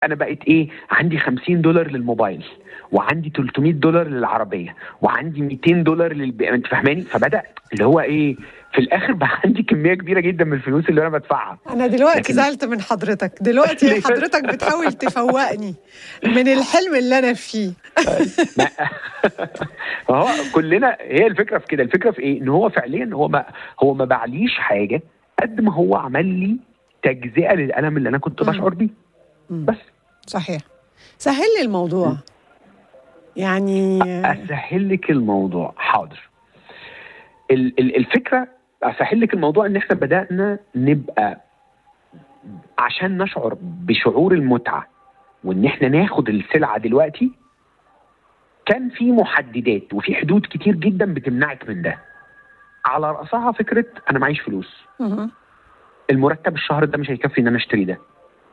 انا بقيت ايه عندي 50 دولار للموبايل وعندي 300 دولار للعربيه وعندي 200 دولار للب... انت فاهماني فبدا اللي هو ايه في الاخر بقى عندي كميه كبيره جدا من الفلوس اللي انا بدفعها انا دلوقتي لكن- زعلت من حضرتك دلوقتي ليه؟ حضرتك بتحاول تفوقني من الحلم اللي انا فيه ما ما هو كلنا هي الفكره في كده الفكره في ايه ان هو فعليا هو ما هو ما باعليش حاجه قد ما هو عمل لي تجزئه للالم اللي انا كنت مم. بشعر بيه مم. بس صحيح سهل لي الموضوع يعني اسهل لك الموضوع حاضر ال- ال- الفكره اسهل لك الموضوع ان احنا بدانا نبقى عشان نشعر بشعور المتعه وان احنا ناخد السلعه دلوقتي كان في محددات وفي حدود كتير جدا بتمنعك من ده على راسها فكره انا معيش فلوس مهم. المرتب الشهر ده مش هيكفي ان انا اشتري ده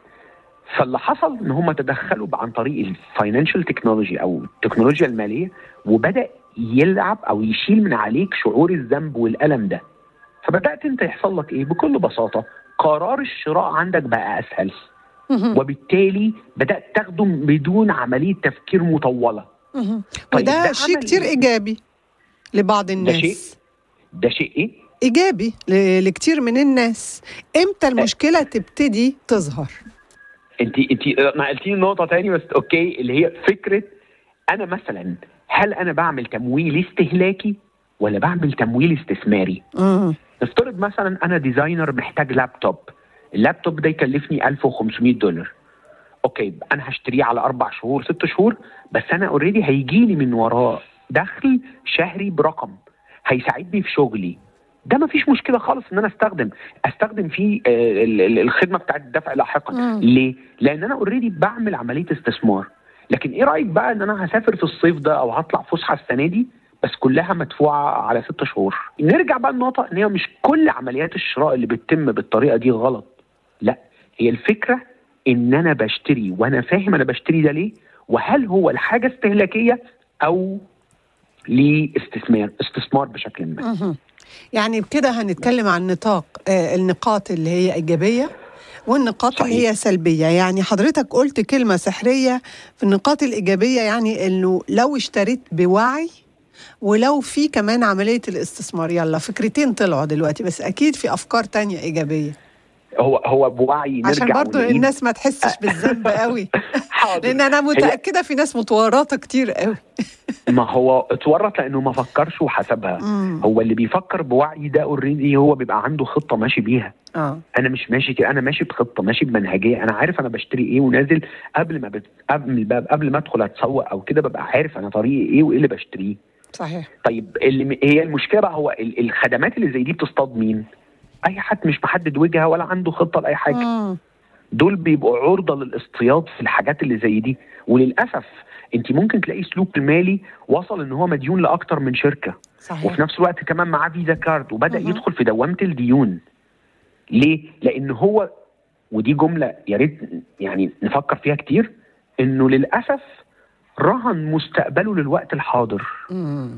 فاللي حصل ان هم تدخلوا عن طريق الفاينانشال تكنولوجي او التكنولوجيا الماليه وبدا يلعب او يشيل من عليك شعور الذنب والالم ده فبدات انت يحصل لك ايه بكل بساطه قرار الشراء عندك بقى اسهل مهم. وبالتالي بدات تاخده بدون عمليه تفكير مطوله مهم. طيب وده ده شيء عمل كتير إيه؟ ايجابي لبعض الناس شيء ده شيء ايه ايجابي ل- لكتير من الناس امتى المشكله تبتدي تظهر انت انت نقلتيني نقطه تاني بس اوكي اللي هي فكره انا مثلا هل انا بعمل تمويل استهلاكي ولا بعمل تمويل استثماري مم. نفترض مثلا انا ديزاينر محتاج لابتوب اللابتوب ده يكلفني 1500 دولار اوكي انا هشتريه على اربع شهور ست شهور بس انا اوريدي هيجي لي من وراه دخل شهري برقم هيساعدني في شغلي ده ما فيش مشكله خالص ان انا استخدم استخدم فيه آه، ال- ال- الخدمه بتاعت الدفع لاحقا مم. ليه؟ لان انا اوريدي بعمل عمليه استثمار لكن ايه رايك بقى ان انا هسافر في الصيف ده او هطلع فسحه السنه دي بس كلها مدفوعه على ست شهور نرجع بقى النقطه ان هي مش كل عمليات الشراء اللي بتتم بالطريقه دي غلط لا هي الفكره ان انا بشتري وانا فاهم انا بشتري ده ليه وهل هو الحاجه استهلاكيه او لاستثمار استثمار بشكل ما مهم. يعني بكده هنتكلم عن نطاق آه، النقاط اللي هي إيجابية والنقاط صحيح. اللي هي سلبية يعني حضرتك قلت كلمة سحرية في النقاط الإيجابية يعني إنه لو اشتريت بوعي ولو في كمان عملية الاستثمار يلا فكرتين طلعوا دلوقتي بس أكيد في أفكار تانية إيجابية هو هو بوعي نرجع عشان برضو ونعيد. الناس ما تحسش بالذنب قوي حاضر لأن أنا متأكدة في ناس متورطة كتير قوي ما هو اتورط لانه ما فكرش وحسبها مم. هو اللي بيفكر بوعي ده اوريدي هو بيبقى عنده خطه ماشي بيها اه انا مش ماشي كده انا ماشي بخطه ماشي بمنهجيه انا عارف انا بشتري ايه ونازل قبل ما بت... قبل قبل ما ادخل اتسوق او كده ببقى عارف انا طريقي ايه وايه اللي بشتريه صحيح طيب اللي م- هي المشكله بقى هو ال- الخدمات اللي زي دي بتصطاد مين اي حد مش محدد وجهه ولا عنده خطه لاي حاجه مم. دول بيبقوا عرضه للاصطياد في الحاجات اللي زي دي وللاسف انت ممكن تلاقي سلوك المالي وصل ان هو مديون لاكتر من شركه صحيح وفي نفس الوقت كمان معاه فيزا كارد وبدا مهم. يدخل في دوامه الديون ليه لان هو ودي جمله يا ريت يعني نفكر فيها كتير انه للاسف رهن مستقبله للوقت الحاضر مم.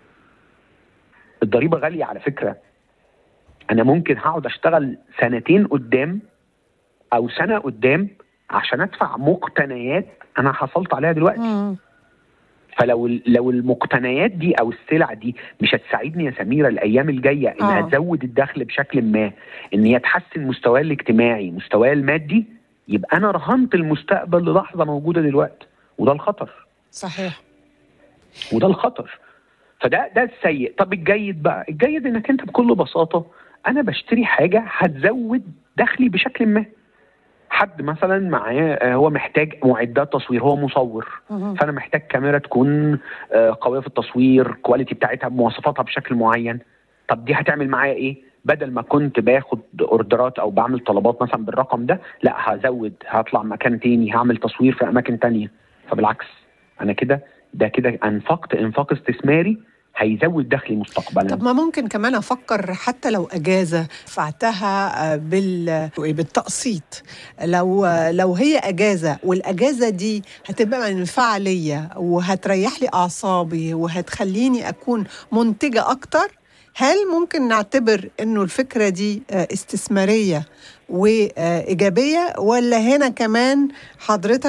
الضريبه غاليه على فكره انا ممكن هقعد اشتغل سنتين قدام او سنه قدام عشان ادفع مقتنيات انا حصلت عليها دلوقتي مم. فلو لو المقتنيات دي او السلع دي مش هتساعدني يا سميره الايام الجايه انها آه. تزود الدخل بشكل ما ان هي تحسن مستواي الاجتماعي مستواي المادي يبقى انا رهنت المستقبل للحظه موجوده دلوقتي وده الخطر صحيح وده الخطر فده ده السيء طب الجيد بقى الجيد انك انت بكل بساطه انا بشتري حاجه هتزود دخلي بشكل ما حد مثلا معاه آه، هو محتاج معدات تصوير هو مصور مهم. فانا محتاج كاميرا تكون آه، قويه في التصوير كواليتي بتاعتها بمواصفاتها بشكل معين طب دي هتعمل معايا ايه بدل ما كنت باخد اوردرات او بعمل طلبات مثلا بالرقم ده لا هزود هطلع مكان تاني هعمل تصوير في اماكن تانية فبالعكس انا كده ده كده انفقت انفاق استثماري هيزود دخلي مستقبلا طب ما ممكن كمان افكر حتى لو اجازه دفعتها آه، بال بالتقسيط لو لو هي اجازه والاجازه دي هتبقى منفعه ليا وهتريح لي اعصابي وهتخليني اكون منتجه اكتر هل ممكن نعتبر انه الفكره دي آه، استثماريه وايجابيه ولا هنا كمان حضرتك